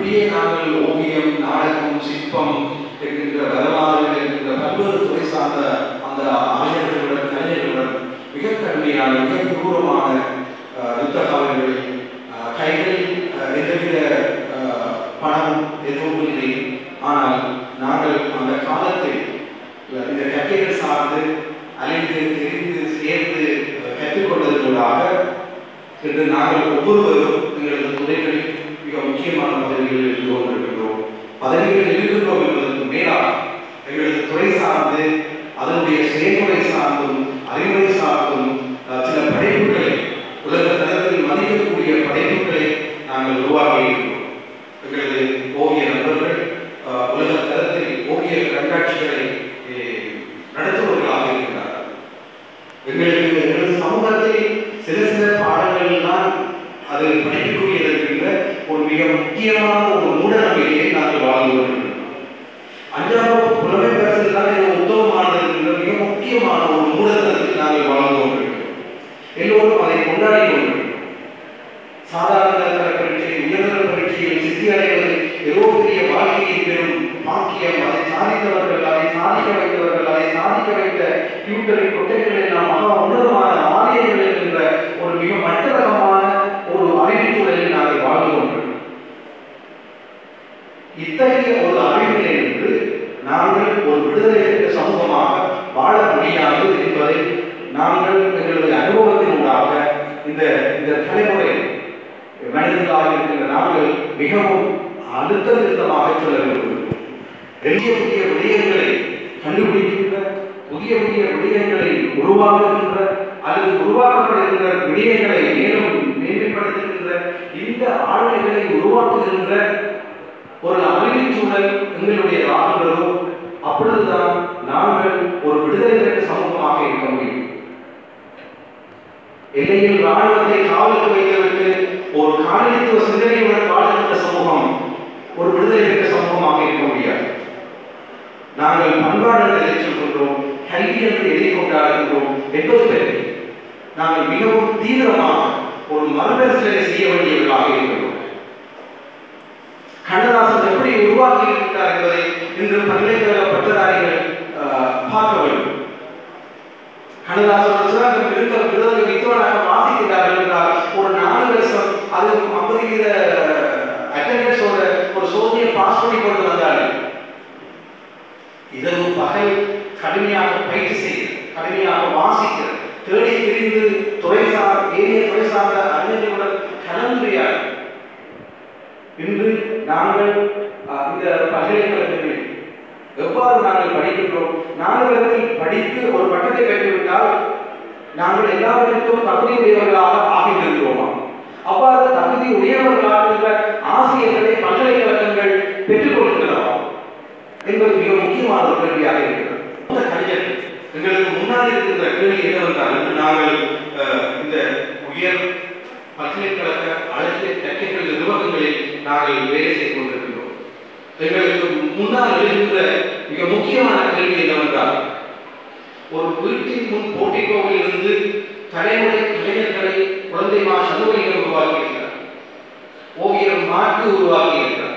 இப்படியே நாங்கள் ஓவியம் நாடகம் சிற்பம் என்கின்ற வரலாறு என்கின்ற பல்வேறு துறை சார்ந்த அந்த அறிஞர்களுடன் கலைஞர்களுடன் மிக கடுமையான மிக கொடூரமான அஹ், யுத்த காலங்களில் அஹ், கைகளில் அஹ், எந்தவித அஹ், பணம் எதுவும் இல்லை ஆனால் நாங்கள் அந்த காலத்தில் இந்த கற்கைகள் சார்ந்து அலைந்து தெரிந்து சேர்ந்து அஹ், கற்றுக்கொண்டதற்காக இன்று நாங்கள் ஒவ்வொருவரும் எங்களது துறைகளில் மிக முக்கியமான பதவிகளில் இருந்து கொண்டிருக்கின்றோம் பதவிகளில் இருக்கின்றோம் என்பதற்கு மேலாக எங்களது துறை சார்ந்து அதனுடைய செயல்முறை சார்ந்தும் அறிவுரை சார்ந்தும் அஹ், சில படைப்புகளை உலக தரத்தில் மதிக்கக்கூடிய படைப்புகளை நாங்கள் உருவாக்கி இருக்கிறோம் எங்களது ஓவிய நண்பர்கள் அஹ், உலக தரத்தில் ஓவிய கண்காட்சிகளை அஹ், நடத்துபவர்களாக இருக்கிறார்கள் எங்களுக்கு எங்களது சமூகத்தில் சில சில பாடங்கள் தான் அது படிக்கக்கூடியது என்கின்ற ஒரு மிக முக்கியமான ஒரு மூட நம்பிக்கையை நாங்கள் வாழ்ந்து கொண்டிருக்கிறோம் அஞ்சாம் வகுப்பு புலமை பேசுறது தான் மிக உத்தமமானது என்கின்ற மிக முக்கியமான ஒரு மூடத்தனத்தில் நாங்கள் வாழ்ந்து கொண்டிருக்கிறோம் எல்லோரும் அதை கொண்டாடி கொண்டிருக்கிறோம் சாதாரண தர பரீட்சை உயர்தர பரீட்சையில் சித்தி அடைவது ஏதோ பெரிய வாழ்க்கையை பெறும் பாக்கியம் அதை சாதித்தவர்கள் அதை சாதிக்க வைத்தவர்கள் அதை சாதிக்க வைத்த டியூட்டரின் கொட்டைகள் எல்லாம் மகா உன்னதமான ஆலயங்கள் என்கின்ற ஒரு மிக மட்டரகமான ஒரு அறிவிச்சூழலில் நாங்கள் வாழ்ந்து கொண்டிருக்கிறோம் இத்தகைய ஒரு அறிவியலை என்று நாங்கள் ஒரு விடுதலை பெற்ற சமூகமாக வாழ முடியாது என்பதை நாங்கள் எங்களது அனுபவத்தினூடாக இந்த இந்த தலைமுறை மனிதர்களாக இருக்கின்ற நாங்கள் மிகவும் அழுத்த நிறுத்தமாக சொல்ல விரும்புகிறோம் பெரிய புதிய விடயங்களை கண்டுபிடிக்கின்ற புதிய புதிய விடயங்களை உருவாக்குகின்ற அல்லது உருவாக்கப்படுகின்ற விடயங்களை மேலும் மேன்மைப்படுத்துகின்ற இந்த ஆளுமைகளை உருவாக்குகின்ற ஒரு அறிவியல் சூழல் எங்களுடைய ஆளுநரோ அப்பொழுதுதான் நாங்கள் ஒரு விடுதலை பெற்ற சமூகமாக இருக்க முடியும் எல்லையில் ராணுவத்தை காவலுக்கு வைத்துவிட்டு ஒரு காலனித்துவ சிந்தனையுடன் வாழ்கின்ற சமூகம் ஒரு விடுதலை பெற்ற சமூகமாக இருக்க முடியாது நாங்கள் பண்பாடு என்று எதை சொல்கின்றோம் கல்வி என்று எதை கொண்டாடுகின்றோம் என்பது வேறு. நாங்கள் மிகவும் தீவிரமாக ஒரு மறுபரிசீலனை செய்ய வேண்டியவர்களாக இருக்கிறோம் கண்ணதாசன் எப்படி உருவாக்கி இருக்கிறார் என்பதை இன்று பல்கலைக்கழக பட்டதாரிகள் ஆஹ், பார்க்க வேண்டும் கண்ணதாசன் சிறந்த விருந்த விருதுக வித்துவனாக வாசிக்கிறார்கள் என்றால் ஒரு நாலு வருஷம் அது ஐம்பது வீத அட்டண்டன்ஸோட ஒரு சோதனையை பாஸ் பண்ணி கொண்டு வந்தார்கள் இரவு பகல் கடுமையாக பயிற்சி செய்கிறது கடுமையாக வாசிக்கிறது தேடி திரிந்து துறை சார் ஏரிய துறை சார்ந்த அறிஞர்களுடன் கலந்துரையாடு இன்று நாங்கள் அஹ், இந்த பல்கலைக்கழகங்களில் எவ்வாறு நாங்கள் படிக்கின்றோம் நாங்கள் படித்து ஒரு பட்டத்தை பெற்றுவிட்டால் நாங்கள் எல்லாவற்றிற்கும் தகுதி உடையவர்களாக ஆகியிருக்கிறோமா அவ்வாறு தகுதி உடையவர்களாக ஆசிரியர்களை பல்கலைக்கழகங்கள் பெற்றுக் கொள்கின்றனவா என்பது மிக முக்கியமான ஒரு கேள்வியாக இருக்கிறது மூத்த கலைஞர்கள் எங்களுக்கு முன்னாடி இருக்கின்ற கேள்வி என்னவென்றால் இன்று நாங்கள் அஹ், இந்த உயர் பல்கலைக்கழக அழகிய கற்கைகள் நிறுவனங்களில் நாங்கள் வேலை செய்து கொண்டிருக்கிறோம் எங்களுக்கு முன்னால் எழுகின்ற மிக முக்கியமான கேள்வி என்னவென்றால் ஒரு வீட்டின் முன் போட்டிக்கோவில் இருந்து தலைமுறை கலைஞர்களை குழந்தை மா சண்முகைகள் உருவாக்கியிருக்கிறார் ஓவியர் மாற்று உருவாக்கியிருக்கிறார்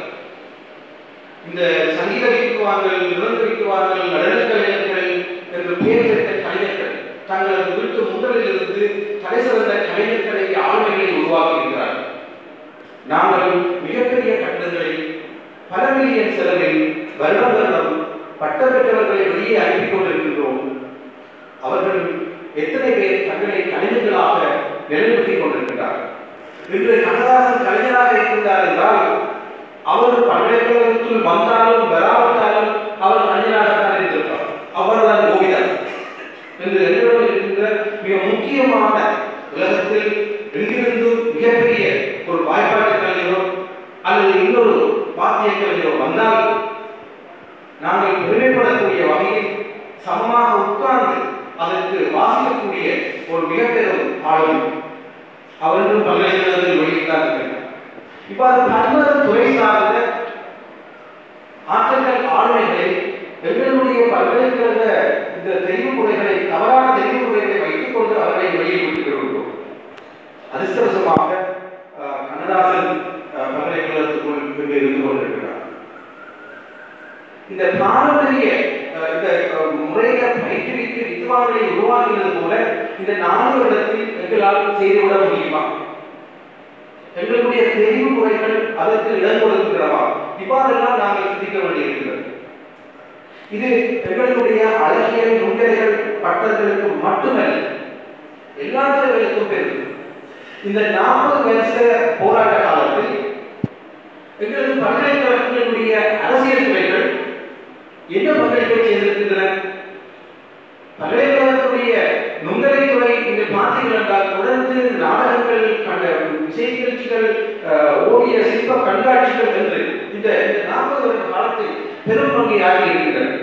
இந்த சங்கீத விக்குவார்கள் நிறந்த விக்குவார்கள் நடன கலைஞர்கள் என்று பெயர் பெற்ற கலைஞர்கள் தங்களது வீட்டு முதலில் இருந்து தலை சிறந்த கலைஞர்களை ஆளுமைகளை உருவாக்கியிருக்கிறார்கள் நாங்கள் மிகப்பெரிய கட்டடங்களில் பல மில்லியன் செலவில் வருடம் வருடம் பட்டம் பெற்றவர்களை வெளியே அனுப்பிக் கொண்டிருக்கின்றோம் அவர்கள் எத்தனை பேர் தங்களை கலைஞர்களாக நிலைநிறுத்திக் கொண்டிருக்கிறார்கள் இன்று கண்ணதாசன் கலைஞராக இருக்கின்றார் என்றால் அவர் பல்கலைக்கழகத்தில் வந்தாலும் வராவிட்டாலும் அவர் கலைஞராகத்தான் இருந்திருப்பார் அவர்தான் கோவிதாஸ் என்று எங்களிடம் இருக்கின்ற மிக முக்கியமான உலகத்தில் எங்கிருந்தும் மிகப்பெரிய ஒரு வாய்ப்பாட்டு கலைஞரோ அல்லது இன்னொரு வாத்திய கலைஞரோ வந்தால் நாங்கள் பெருமைப்படக்கூடிய வகையில் சமமாக உட்கார்ந்து அதற்கு வாசிக்கக்கூடிய ஒரு மிகப்பெரும் ஆளுமை அவர்களும் பல்கலைக்கழகத்தில் வெளியிட்டார் இருக்கிறார் இவ்வாறு பல்வேறு துறை சார்ந்த ஆற்றல்கள் ஆளுமைகளை எங்களுடைய பல்கலைக்கழக இந்த தெரிவு முறைகளை தவறான தெரிவு முறைகளை வைத்துக் கொண்டு அவர்களை வெளியில் விட்டு வருகிறோம் அதிர்ஷ்டவசமாக அஹ், கண்ணதாசன் அஹ், பல்கலைக்கழகத்துக்குள் இங்கு இருந்து கொண்டிருக்கிறார் இந்த பாரம்பரிய அஹ், இந்த அஹ், முறையில பயிற்றுவித்து வித்வான்களை உருவாக்கினது போல இந்த நாலு வருடத்தில் எங்களால் செய்துவிட முடியுமா எங்களுடைய தெரிவு முறைகள் அதற்கு இடம் கொடுக்கின்றனவா இவ்வாறெல்லாம் நாங்கள் சிந்திக்க வேண்டியிருக்கிறது இது எங்களுடைய அழகியல் நுண்கலைகள் பட்டங்களுக்கு மட்டுமல்ல எல்லா துறைகளுக்கும் பெருது இந்த நாற்பது வருஷ போராட்ட காலத்தில் எங்களது பல்கலைக்கழகங்களுடைய அரசியல் துறைகள் என்ன பங்களிப்பை செய்திருக்கின்றன பல்கலைக்கழகத்துடைய நுண்கலை துறை நீங்கள் பார்த்தீர்கள் என்றால் தொடர்ந்து நாடகங்கள் கண்ட இசை நிகழ்ச்சிகள் அஹ், ஓவிய சிற்ப கண்காட்சிகள் என்று இந்த இந்த நாற்பது வருட காலத்தில் பெரும் பங்கை ஆகி இருக்கின்றன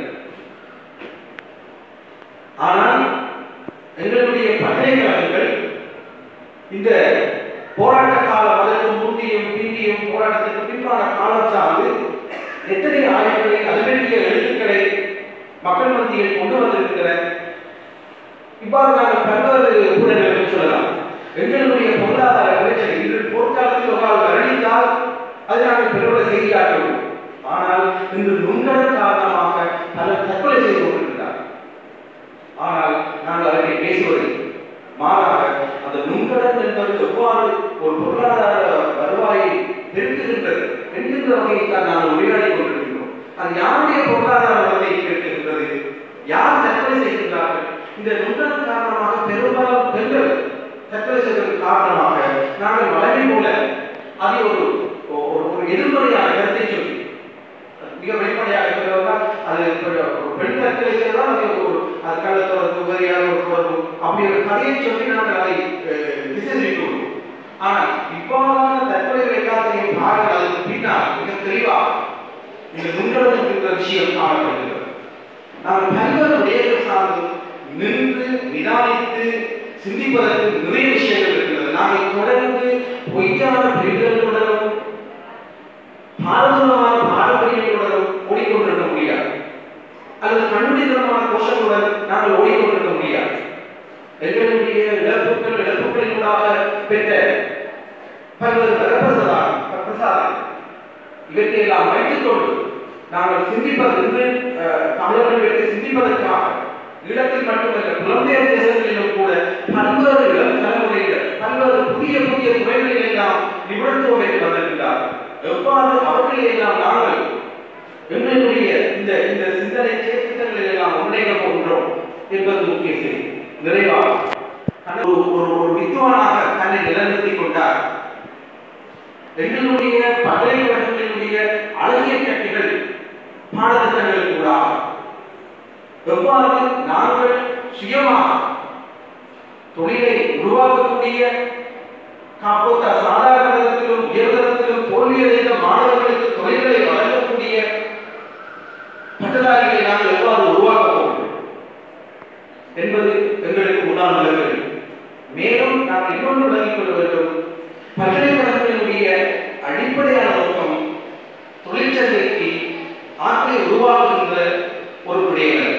ஆனால் எங்களுடைய பல்கலைக்கழகங்கள் இந்த போராட்ட காலம் அதற்கு முந்தியும் பிந்தியும் போராட்டத்திற்கு பின்பான காலம் சார்ந்து எத்தனை ஆய்வுகளை அது வேண்டிய எழுத்துக்களை மக்கள் மத்தியில் கொண்டு வந்திருக்கிற இவ்வாறு நாங்கள் பல்வேறு ஊடகங்களை சொல்லலாம் எங்களுடைய பொருளாதார பிரச்சனை இன்று போர்க்காலத்தில் ஒரு நாள் மரணித்தால் அதை நாங்கள் பெருவர செய்தியாக்குவோம் ஆனால் இன்று நுண்கடல் காரணமாக பலர் தற்கொலை செய்து கொண்டிருக்கிறார் ஆனால் நாங்கள் அவரை பேசுவதில்லை மாறாக அந்த நுண்கடன் என்பது எவ்வாறு ஒரு பொருளாதார வருவாயை பெருக்குகின்றது என்கின்ற வகையில் தான் நாங்கள் உரையாடி கொண்டிருக்கிறோம் அது யாருடைய பொருளாதார வளத்தை பெருக்குகின்றது யார் தற்கொலை செய்கின்றார்கள் இந்த நுண்கடன் காரணமாக பெரும்பாலும் பெண்கள் தற்கொலை செய்வதற்கு காரணமாக நாங்கள் வளமை போல அதை ஒரு ஒரு ஒரு எதிர்மறையான கருத்தை சொல்லி மிக வெளிப்படையாக சொல்வதால் அது இப்ப ஒரு பெண் தற்கொலை செய்தால் அது ஒரு அது கள்ள தொடர்பு வேறையான ஒரு தொடர்பு அப்படி ஒரு கதையை சொல்லி நாங்கள் அதை அஹ், திசை திருப்பிவிடுவோம் ஆனால் இவ்வாறான தற்கொலைகள் எல்லாத்தையும் பாருங்கள் அதுக்கு பின்னால் மிக தெளிவாக இந்த நுண்கடல் என்கிற விஷயம் காணப்படுகிறது நாங்கள் பல்வேறு விடயங்கள் சார்ந்து நின்று நிதானித்து சிந்திப்பதற்கு நிறைய விஷயங்கள் இருக்கிறது நாங்கள் தொடர்ந்து பொய்யான பெண்களுடனும் பாரதூரமான பாரம்பரியங்களுடனும் ஓடிக்கொண்டிருக்க முடியாது அல்லது கண்ணுடிதமான கோஷங்களுடன் நாங்கள் ஓடிக்கொண்டிருக்க முடியாது எங்களுடைய இழப்புகள் இழப்புகளினூடாக பெற்ற பல்வேறு வரப்பிரசாதம் பிரசாதம் இவற்றை எல்லாம் வைத்துக் கொண்டு நாங்கள் சிந்திப்பது இன்று அஹ், தமிழர்கள் வைத்து சிந்திப்பதற்காக ஈழத்தில் மட்டுமல்ல புலம்பெயர் தேசங்களிலும் கூட பல்வேறு இளம் தலைமுறையினர் பல்வேறு புதிய புதிய துறைகளில் எல்லாம் நிபுணத்துவம் வைத்து வந்திருக்கிறார்கள் எவ்வாறு அவர்களை எல்லாம் நாங்கள் எங்களுடைய இந்த இந்த சிந்தனை சேத்திட்டங்களில் எல்லாம் முன்னேற போகின்றோம் என்பது முக்கிய செய்தி நிறைவாக ஒரு ஒரு ஒரு வித்வானாக தன்னை நிலைநிறுத்திக் கொண்டார் எங்களுடைய பல்கலைக்கழகங்களினுடைய அழகிய கட்டிகள் பாடத்திட்டங்கள் கூட எவ்வாறு நாங்கள் சுயமாக தொழிலை உருவாக்கக்கூடிய காப்போத்த சாதாரண தரத்திலும் உயர்தரத்திலும் தோல்வியடைந்த மாணவர்களுக்கு தொழில்களை வழங்கக்கூடிய பட்டதாரிகளை நாங்கள் எவ்வாறு உருவாக்க போகிறோம் என்பது எங்களுக்கு முன்னால் விளங்க வேண்டும் மேலும் நாம் இன்னொன்று விளங்கிக் கொள்ள வேண்டும் பல்கலைக்கழகங்களினுடைய அடிப்படையான நோக்கம் தொழிற்சந்தைக்கு ஆற்றலை உருவாக்குகின்ற ஒரு விடயங்கள்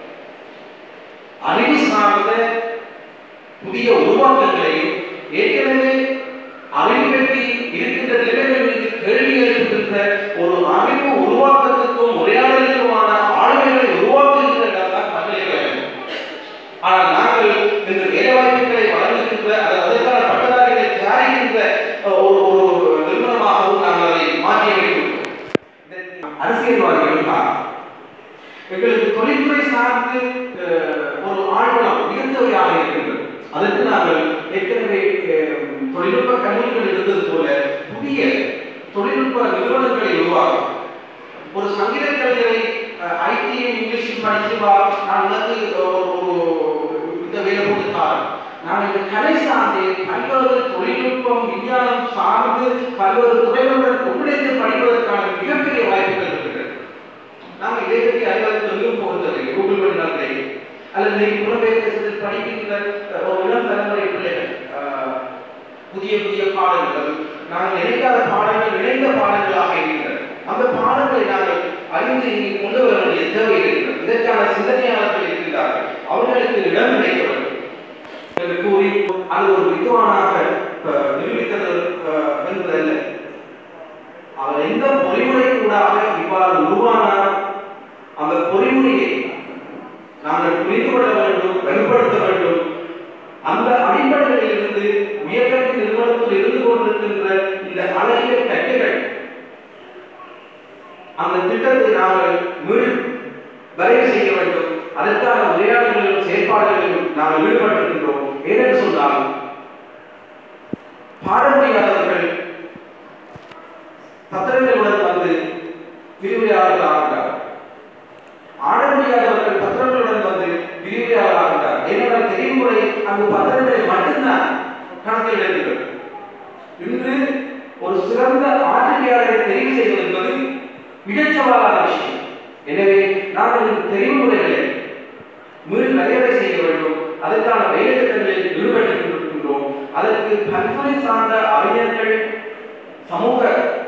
அறிவு சார்ந்த புதிய உருவாக்கங்களையும் ஏற்கனவே அறிவு பற்றி இருக்கின்ற நிலைகள் மீது கேள்வி எழுப்புகின்ற ஒரு அறிவு உருவாக்கத்துக்கும் உரையாடலுக்குமான ஆளுமைகளை உருவாக்குகின்ற இடம்தான் பல்கலைக்கழகம் ஆனால் நாங்கள் இன்று வேலைவாய்ப்புகளை வழங்குகின்ற அல்லது அதற்கான பட்டதாரிகளை தயாரிக்கின்ற அஹ், ஒரு ஒரு நிறுவனமாகவும் நாங்கள் அதை மாற்றி அமைத்துள்ளோம் இதற்கு அரசியல்வாதிகள் தான் எங்களுக்கு தொழில்துறை சார்ந்து அஹ், ஒரு ஆழ்வனம் மிகத்தவையாக இருக்கின்றது அதற்கு நாங்கள் ஏற்கனவே அஹ், தொழில்நுட்ப கல்லூரிகள் இருந்தது போல புதிய தொழில்நுட்ப நிறுவனங்களை உருவாக்கும் ஒரு சங்கீத கலைஞரை ஐடியும் இங்கிலீஷும் படிச்சு வா நான் உனக்கு ஒரு ஒரு இந்த வேலை கொடுத்தார் நான் இந்த கலை சார்ந்து பல்வேறு தொழில்நுட்பம் விஞ்ஞானம் சார்ந்து பல்வேறு துறைகளுடன் ஒன்றிணைந்து படிப்பதற்கான மிகப்பெரிய வாய்ப்புகள் இருக்கிறது நாங்கள் இதை பற்றி அறிவதற்கு எங்கும் போகிறதில்லை கூகுள் பண்ணினால் கிடைக்கும் அல்லது இன்னைக்கு புலம்பெயர் தேசத்தில் படிக்கின்ற அஹ், ஒரு இளம் தலைமுறை பிள்ளைகள் அஹ், புதிய புதிய பாடங்கள் நாங்கள் நினைக்காத பாடங்கள் இணைந்த பாடங்களாக இருக்கின்றன அந்த பாடங்களை நாங்கள் அறிந்து இங்கே கொண்டு வர வேண்டிய தேவை இருக்கிறது இதற்கான சிந்தனையாளர்கள் இருக்கிறார்கள் அவர்களுக்கு இடம் கிடைக்க வேண்டும் என்று கூறி அது ஒரு வித்வானாக அஹ், நிரூபித்தது அஹ், என்பதல்ல அவர் எந்த பொறிமுறைக்கூடாக இவ்வாறு உருவானார் அந்த பொறிமுறையை நாங்கள் புரிந்து கொள்ள வேண்டும் வெளிப்படுத்த வேண்டும் அந்த அடிப்படையில் இருந்து உயர்கல்வி நிறுவனத்தில் இருந்து கொண்டிருக்கின்ற இந்த அழகிய கட்டைகள் அந்த திட்டத்தை நாங்கள் மீள் வரைவு செய்ய வேண்டும் அதற்கான உரையாடல்களிலும் செயற்பாடுகளிலும் நாங்கள் ஈடுபட்டிருக்கின்றோம் ஏனென்று சொன்னால் பாட முடியாதவர்கள் பத்திரங்களுடன் வந்து விரிவுரையாளர்கள் ஆகிறார் ஆட முடியாதவர்கள் பத்திரங்களுடன் வந்து விரிவுரையாளர் ஆகிறார் ஏனென்றால் தெரிவுமுறை அங்கு பத்திரங்களை மட்டும்தான் கணக்கில் எடுக்கிறது இன்று ஒரு சிறந்த ஆசிரியரை தெரிவு செய்வது என்பது மிகச் சவாலான விஷயம் எனவே நாங்கள் இந்த தெரிவுமுறைகளை மீள் வரையறை செய்ய வேண்டும் அதற்கான வேலை திட்டங்களில் ஈடுபட்டு கொண்டிருக்கின்றோம் அதற்கு கல்முனை சார்ந்த அறிஞர்கள் சமூக